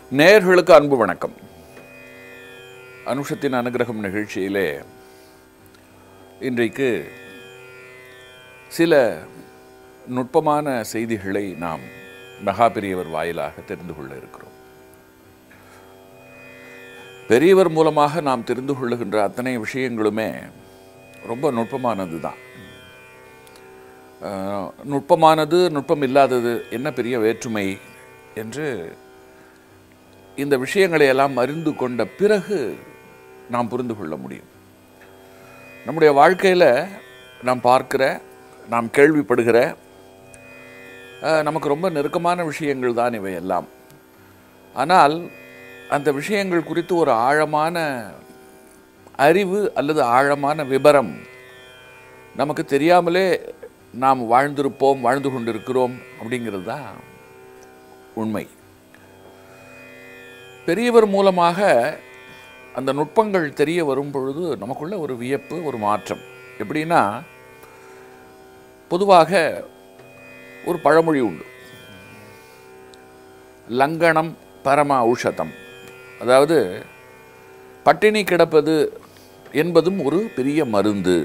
நேயர்களுக்கு அன்பு வணக்கம் அனுஷத்தின் அனுகிரகம் நிகழ்ச்சியிலே இன்றைக்கு சில நுட்பமான செய்திகளை நாம் மகா பெரியவர் வாயிலாக தெரிந்து கொள்ள இருக்கிறோம் பெரியவர் மூலமாக நாம் தெரிந்து கொள்ளுகின்ற அத்தனை விஷயங்களுமே ரொம்ப நுட்பமானது தான் அஹ், நுட்பமானது நுட்பம் இல்லாதது என்ன பெரிய வேற்றுமை என்று இந்த விஷயங்களை எல்லாம் அறிந்து கொண்ட பிறகு நாம் புரிந்து கொள்ள முடியும் நம்முடைய வாழ்க்கையில் நாம் பார்க்கிற நாம் கேள்விப்படுகிற அஹ், நமக்கு ரொம்ப நெருக்கமான விஷயங்கள் தான் இவை எல்லாம் ஆனால் அந்த விஷயங்கள் குறித்து ஒரு ஆழமான அறிவு அல்லது ஆழமான விபரம் நமக்கு தெரியாமலே நாம் வாழ்ந்திருப்போம் வாழ்ந்து கொண்டிருக்கிறோம் அப்படிங்கிறது தான் உண்மை பெரியவர் மூலமாக அந்த நுட்பங்கள் தெரிய வரும் பொழுது நமக்குள்ள ஒரு வியப்பு ஒரு மாற்றம் எப்படின்னா பொதுவாக ஒரு பழமொழி உண்டு லங்கனம் பரம ஔஷதம் அதாவது பட்டினி கிடப்பது என்பதும் ஒரு பெரிய மருந்து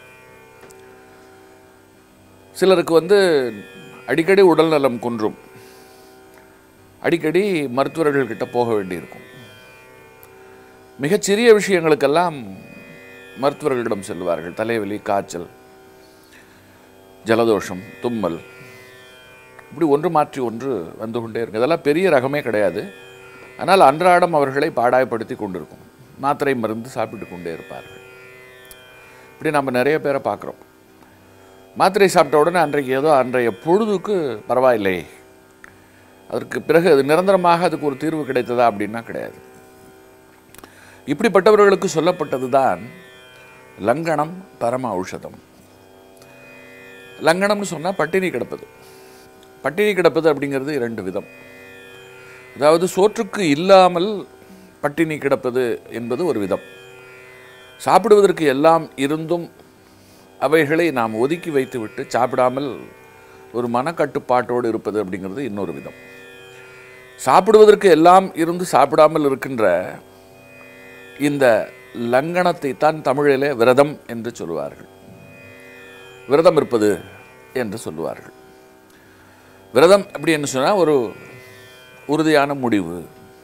சிலருக்கு வந்து அடிக்கடி உடல்நலம் குன்றும் அடிக்கடி மருத்துவர்கள்கிட்ட போக வேண்டியிருக்கும் மிகச்சிறிய விஷயங்களுக்கெல்லாம் மருத்துவர்களிடம் செல்வார்கள் தலைவலி காய்ச்சல் ஜலதோஷம் தும்மல் இப்படி ஒன்று மாற்றி ஒன்று வந்து கொண்டே இருக்கும் இதெல்லாம் பெரிய ரகமே கிடையாது ஆனால் அன்றாடம் அவர்களை பாடாயப்படுத்தி கொண்டிருக்கும் மாத்திரை மருந்து சாப்பிட்டு கொண்டே இருப்பார்கள் இப்படி நம்ம நிறைய பேரை பார்க்குறோம் மாத்திரை சாப்பிட்ட உடனே அன்றைக்கு ஏதோ அன்றைய பொழுதுக்கு பரவாயில்லை அதற்கு பிறகு அது நிரந்தரமாக அதுக்கு ஒரு தீர்வு கிடைத்ததா அப்படின்னா கிடையாது இப்படிப்பட்டவர்களுக்கு சொல்லப்பட்டது தான் லங்கனம் பரம ஔஷதம் லங்கனம்னு சொன்னால் பட்டினி கிடப்பது பட்டினி கிடப்பது அப்படிங்கிறது இரண்டு விதம் அதாவது சோற்றுக்கு இல்லாமல் பட்டினி கிடப்பது என்பது ஒரு விதம் சாப்பிடுவதற்கு எல்லாம் இருந்தும் அவைகளை நாம் ஒதுக்கி வைத்துவிட்டு சாப்பிடாமல் ஒரு மனக்கட்டுப்பாட்டோடு இருப்பது அப்படிங்கிறது இன்னொரு விதம் சாப்பிடுவதற்கு எல்லாம் இருந்து சாப்பிடாமல் இருக்கின்ற இந்த லங்கனத்தை தான் தமிழிலே விரதம் என்று சொல்லுவார்கள் விரதம் இருப்பது என்று சொல்லுவார்கள் விரதம் அப்படின்னு சொன்னால் ஒரு உறுதியான முடிவு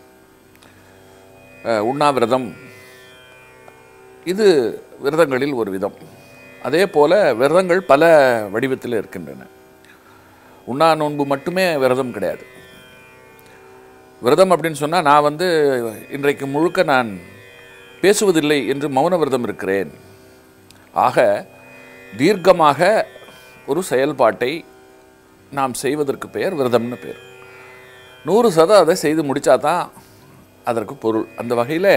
அஹ், உண்ணாவிரதம் இது விரதங்களில் ஒரு விதம் அதே போல விரதங்கள் பல வடிவத்தில் இருக்கின்றன உண்ணா நோன்பு மட்டுமே விரதம் கிடையாது விரதம் அப்படின்னு சொன்னால் நான் வந்து இன்றைக்கு முழுக்க நான் பேசுவதில்லை என்று மௌன விரதம் இருக்கிறேன் ஆக தீர்க்கமாக ஒரு செயல்பாட்டை நாம் செய்வதற்கு பெயர் விரதம்னு பேர் நூறு சதம் அதை செய்து முடித்தா தான் அதற்கு பொருள் அந்த வகையில்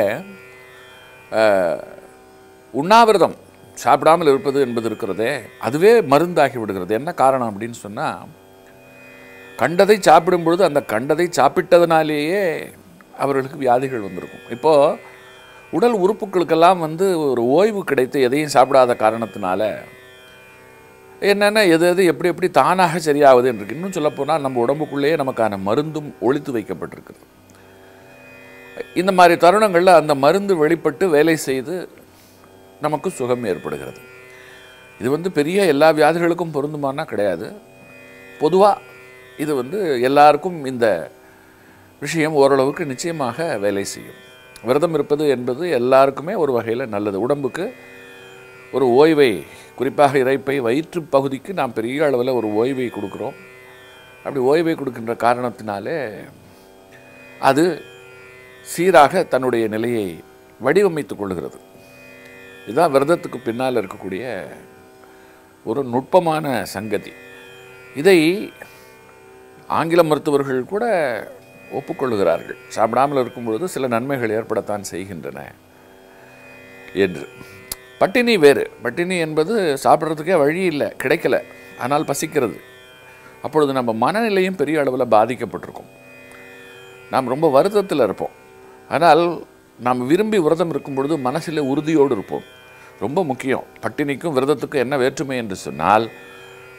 உண்ணாவிரதம் சாப்பிடாமல் இருப்பது என்பது இருக்கிறதே அதுவே மருந்தாகி விடுகிறது என்ன காரணம் அப்படின்னு சொன்னால் கண்டதை சாப்பிடும் பொழுது அந்த கண்டதை சாப்பிட்டதுனாலேயே அவர்களுக்கு வியாதிகள் வந்திருக்கும் இப்போது உடல் உறுப்புகளுக்கெல்லாம் வந்து ஒரு ஓய்வு கிடைத்து எதையும் சாப்பிடாத காரணத்தினால என்னென்ன எது எது எப்படி எப்படி தானாக சரியாகுது என்று இருக்கு. இன்னும் சொல்லப்போனால் நம்ம உடம்புக்குள்ளேயே நமக்கான மருந்தும் ஒழித்து வைக்கப்பட்டிருக்குது இந்த மாதிரி தருணங்களில் அந்த மருந்து வெளிப்பட்டு வேலை செய்து நமக்கு சுகம் ஏற்படுகிறது இது வந்து பெரிய எல்லா வியாதிகளுக்கும் பொருந்துமானா கிடையாது பொதுவாக இது வந்து எல்லாருக்கும் இந்த விஷயம் ஓரளவுக்கு நிச்சயமாக வேலை செய்யும் விரதம் இருப்பது என்பது எல்லாருக்குமே ஒரு வகையில் நல்லது உடம்புக்கு ஒரு ஓய்வை குறிப்பாக இறைப்பை வயிற்று பகுதிக்கு நாம் பெரிய அளவில் ஒரு ஓய்வை கொடுக்குறோம் அப்படி ஓய்வை கொடுக்கின்ற காரணத்தினாலே அது சீராக தன்னுடைய நிலையை வடிவமைத்துக் கொள்கிறது இதுதான் விரதத்துக்கு பின்னால் இருக்கக்கூடிய ஒரு நுட்பமான சங்கதி இதை ஆங்கில மருத்துவர்கள் கூட ஒப்புக்கொள்கிறார்கள் சாப்பிடாமல் இருக்கும் பொழுது சில நன்மைகள் ஏற்படத்தான் செய்கின்றன என்று பட்டினி வேறு பட்டினி என்பது சாப்பிட்றதுக்கே வழி இல்லை கிடைக்கல ஆனால் பசிக்கிறது அப்பொழுது நம்ம மனநிலையும் பெரிய அளவில் பாதிக்கப்பட்டிருக்கும் நாம் ரொம்ப வருத்தத்தில் இருப்போம் ஆனால் நாம் விரும்பி விரதம் இருக்கும் பொழுது மனசில் உறுதியோடு இருப்போம் ரொம்ப முக்கியம் பட்டினிக்கும் விரதத்துக்கும் என்ன வேற்றுமை என்று சொன்னால்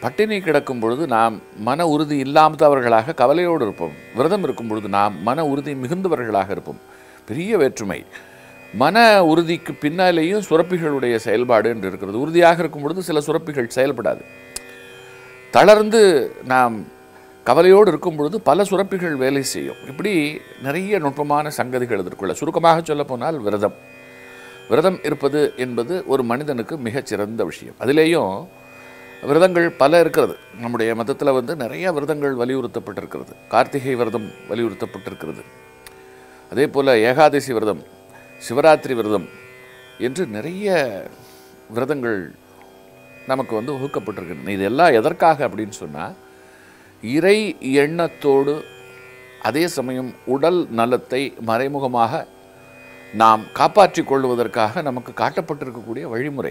பட்டினி கிடக்கும் பொழுது நாம் மன உறுதி இல்லாதவர்களாக கவலையோடு இருப்போம் விரதம் இருக்கும் பொழுது நாம் மன உறுதி மிகுந்தவர்களாக இருப்போம் பெரிய வேற்றுமை மன உறுதிக்கு பின்னாலேயும் சுரப்பிகளுடைய செயல்பாடு என்று இருக்கிறது உறுதியாக இருக்கும் பொழுது சில சுரப்பிகள் செயல்படாது தளர்ந்து நாம் கவலையோடு இருக்கும் பொழுது பல சுரப்பிகள் வேலை செய்யும் இப்படி நிறைய நுட்பமான சங்கதிகள் இதற்குள்ள சுருக்கமாக சொல்லப்போனால் விரதம் விரதம் இருப்பது என்பது ஒரு மனிதனுக்கு மிகச்சிறந்த விஷயம் அதிலேயும் விரதங்கள் பல இருக்கிறது நம்முடைய மதத்தில் வந்து நிறைய விரதங்கள் வலியுறுத்தப்பட்டிருக்கிறது கார்த்திகை விரதம் வலியுறுத்தப்பட்டிருக்கிறது அதே போல் ஏகாதசி விரதம் சிவராத்திரி விரதம் என்று நிறைய விரதங்கள் நமக்கு வந்து வகுக்கப்பட்டிருக்கின்றன இதெல்லாம் எதற்காக அப்படின்னு சொன்னால் இறை எண்ணத்தோடு அதே சமயம் உடல் நலத்தை மறைமுகமாக நாம் காப்பாற்றிக் கொள்வதற்காக நமக்கு காட்டப்பட்டிருக்கக்கூடிய வழிமுறை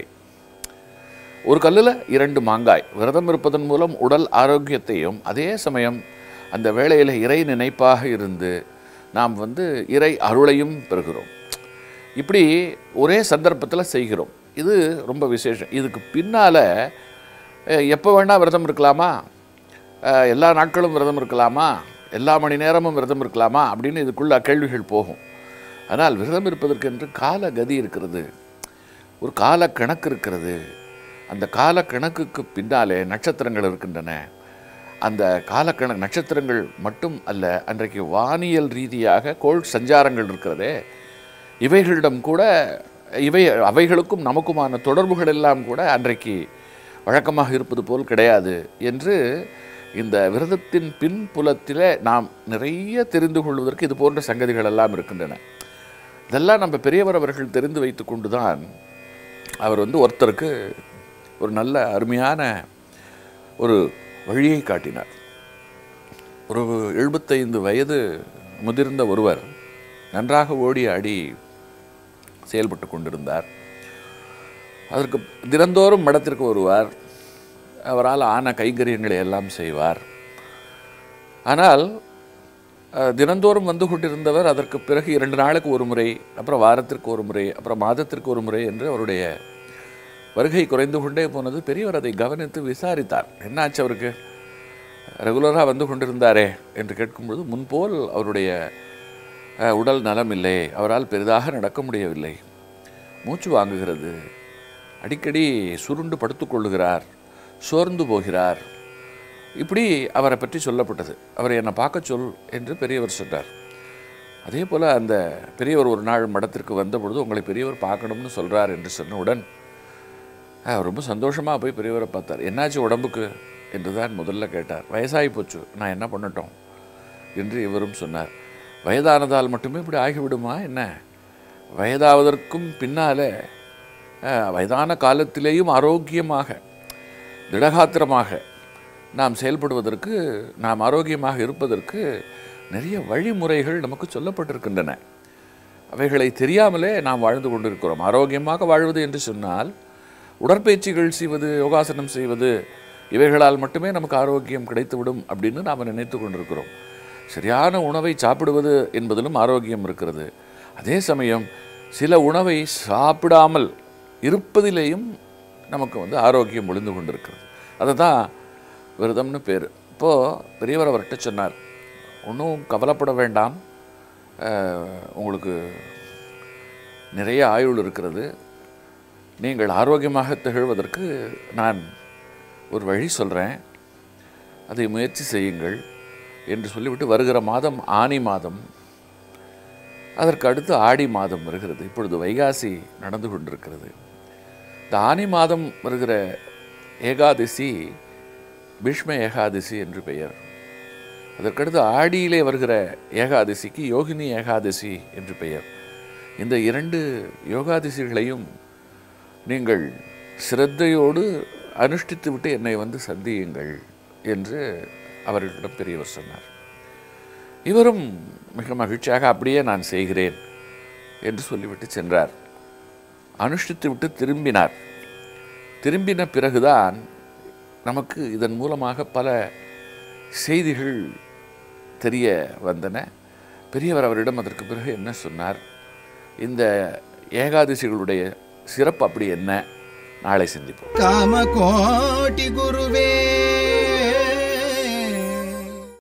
ஒரு கல்லில் இரண்டு மாங்காய் விரதம் இருப்பதன் மூலம் உடல் ஆரோக்கியத்தையும் அதே சமயம் அந்த வேளையில் இறை நினைப்பாக இருந்து நாம் வந்து இறை அருளையும் பெறுகிறோம் இப்படி ஒரே சந்தர்ப்பத்தில் செய்கிறோம் இது ரொம்ப விசேஷம் இதுக்கு பின்னால் எப்போ வேணால் விரதம் இருக்கலாமா அஹ், எல்லா நாட்களும் விரதம் இருக்கலாமா எல்லா மணி நேரமும் விரதம் இருக்கலாமா அப்படின்னு இதுக்குள்ள கேள்விகள் போகும் ஆனால் விரதம் இருப்பதற்கென்று கால கதி இருக்கிறது ஒரு கால கணக்கு இருக்கிறது அந்த கால கணக்குக்கு பின்னாலே நட்சத்திரங்கள் இருக்கின்றன அந்த காலக்கண நட்சத்திரங்கள் மட்டும் அல்ல அன்றைக்கு வானியல் ரீதியாக கோள் சஞ்சாரங்கள் இருக்கிறதே இவைகளிடம் கூட இவை அவைகளுக்கும் நமக்குமான தொடர்புகள் எல்லாம் கூட அன்றைக்கு வழக்கமாக இருப்பது போல் கிடையாது என்று இந்த விரதத்தின் பின்புலத்திலே நாம் நிறைய தெரிந்து கொள்வதற்கு இது போன்ற சங்கதிகள் எல்லாம் இருக்கின்றன இதெல்லாம் நம்ம பெரியவர் அவர்கள் தெரிந்து வைத்து கொண்டு தான் அவர் வந்து ஒருத்தருக்கு ஒரு நல்ல அருமையான ஒரு வழியை காட்டினார் ஒரு எழுபத்தைந்து வயது முதிர்ந்த ஒருவர் நன்றாக ஓடி ஆடி செயல்பட்டு கொண்டிருந்தார் அதற்கு தினந்தோறும் மடத்திற்கு வருவார் அவரால் ஆன கைங்கரியங்களை எல்லாம் செய்வார் ஆனால் அஹ், தினந்தோறும் வந்து கொண்டிருந்தவர் அதற்கு பிறகு இரண்டு நாளுக்கு ஒரு முறை அப்புறம் வாரத்திற்கு ஒரு முறை அப்புறம் மாதத்திற்கு ஒரு முறை என்று அவருடைய வருகை குறைந்து கொண்டே போனது பெரியவர் அதை கவனித்து விசாரித்தார் என்னாச்சு அவருக்கு ரெகுலராக வந்து கொண்டிருந்தாரே என்று கேட்கும்பொழுது முன்போல் அவருடைய அஹ், உடல் நலம் இல்லை அவரால் பெரிதாக நடக்க முடியவில்லை மூச்சு வாங்குகிறது அடிக்கடி சுருண்டு படுத்துக்கொள்ளுகிறார் சோர்ந்து போகிறார் இப்படி அவரை பற்றி சொல்லப்பட்டது அவரை என்னை பார்க்க சொல் என்று பெரியவர் சொன்னார் அதே போல் அந்த பெரியவர் ஒரு நாள் மடத்திற்கு வந்தபொழுது உங்களை பெரியவர் பார்க்கணும்னு சொல்கிறார் என்று சொன்னவுடன் ஆ, ரொம்ப சந்தோஷமாக போய் பெரியவரை பார்த்தார் என்னாச்சு உடம்புக்கு என்று தான் முதல்ல கேட்டார் வயசாகி போச்சு நான் என்ன பண்ணட்டும் என்று இவரும் சொன்னார் வயதானதால் மட்டுமே இப்படி ஆகிவிடுமா என்ன வயதாவதற்கும் பின்னாலே ஆ, வயதான காலத்திலேயும் ஆரோக்கியமாக திடகாத்திரமாக நாம் செயல்படுவதற்கு நாம் ஆரோக்கியமாக இருப்பதற்கு நிறைய வழிமுறைகள் நமக்கு சொல்லப்பட்டிருக்கின்றன அவைகளை தெரியாமலே நாம் வாழ்ந்து கொண்டிருக்கிறோம் ஆரோக்கியமாக வாழ்வது என்று சொன்னால் உடற்பயிற்சிகள் செய்வது யோகாசனம் செய்வது இவைகளால் மட்டுமே நமக்கு ஆரோக்கியம் கிடைத்துவிடும் அப்படின்னு நாம் நினைத்து கொண்டிருக்கிறோம் சரியான உணவை சாப்பிடுவது என்பதிலும் ஆரோக்கியம் இருக்கிறது அதே சமயம் சில உணவை சாப்பிடாமல் இருப்பதிலேயும் நமக்கு வந்து ஆரோக்கியம் ஒளிந்து கொண்டிருக்கிறது அதை தான் விரதம்னு பேர் இப்போது பெரியவர் அவர்கிட்ட சொன்னார் ஒன்றும் கவலைப்பட வேண்டாம் அஹ், உங்களுக்கு நிறைய ஆயுள் இருக்கிறது நீங்கள் ஆரோக்கியமாக திகழ்வதற்கு நான் ஒரு வழி சொல்கிறேன் அதை முயற்சி செய்யுங்கள் என்று சொல்லிவிட்டு வருகிற மாதம் ஆனி மாதம் அதற்கு அடுத்து ஆடி மாதம் வருகிறது இப்பொழுது வைகாசி நடந்து கொண்டிருக்கிறது இந்த ஆனி மாதம் வருகிற ஏகாதசி பீஷ்ம ஏகாதசி என்று பெயர் அதற்கடுத்து ஆடியிலே வருகிற ஏகாதசிக்கு யோகினி ஏகாதசி என்று பெயர் இந்த இரண்டு யோகாதசிகளையும் நீங்கள் சிரத்தையோடு அனுஷ்டித்து விட்டு என்னை வந்து சந்தியுங்கள் என்று அவர்களிடம் பெரியவர் சொன்னார் இவரும் மிக மகிழ்ச்சியாக அப்படியே நான் செய்கிறேன் என்று சொல்லிவிட்டு சென்றார் அனுஷ்டித்து விட்டு திரும்பினார் திரும்பின பிறகுதான் நமக்கு இதன் மூலமாக பல செய்திகள் தெரிய வந்தன பெரியவர் அவரிடம் அதற்கு பிறகு என்ன சொன்னார் இந்த ஏகாதசிகளுடைய சிறப்பு அப்படி என்ன நாளை சிந்திப்போம் காமகோட்டி குருவே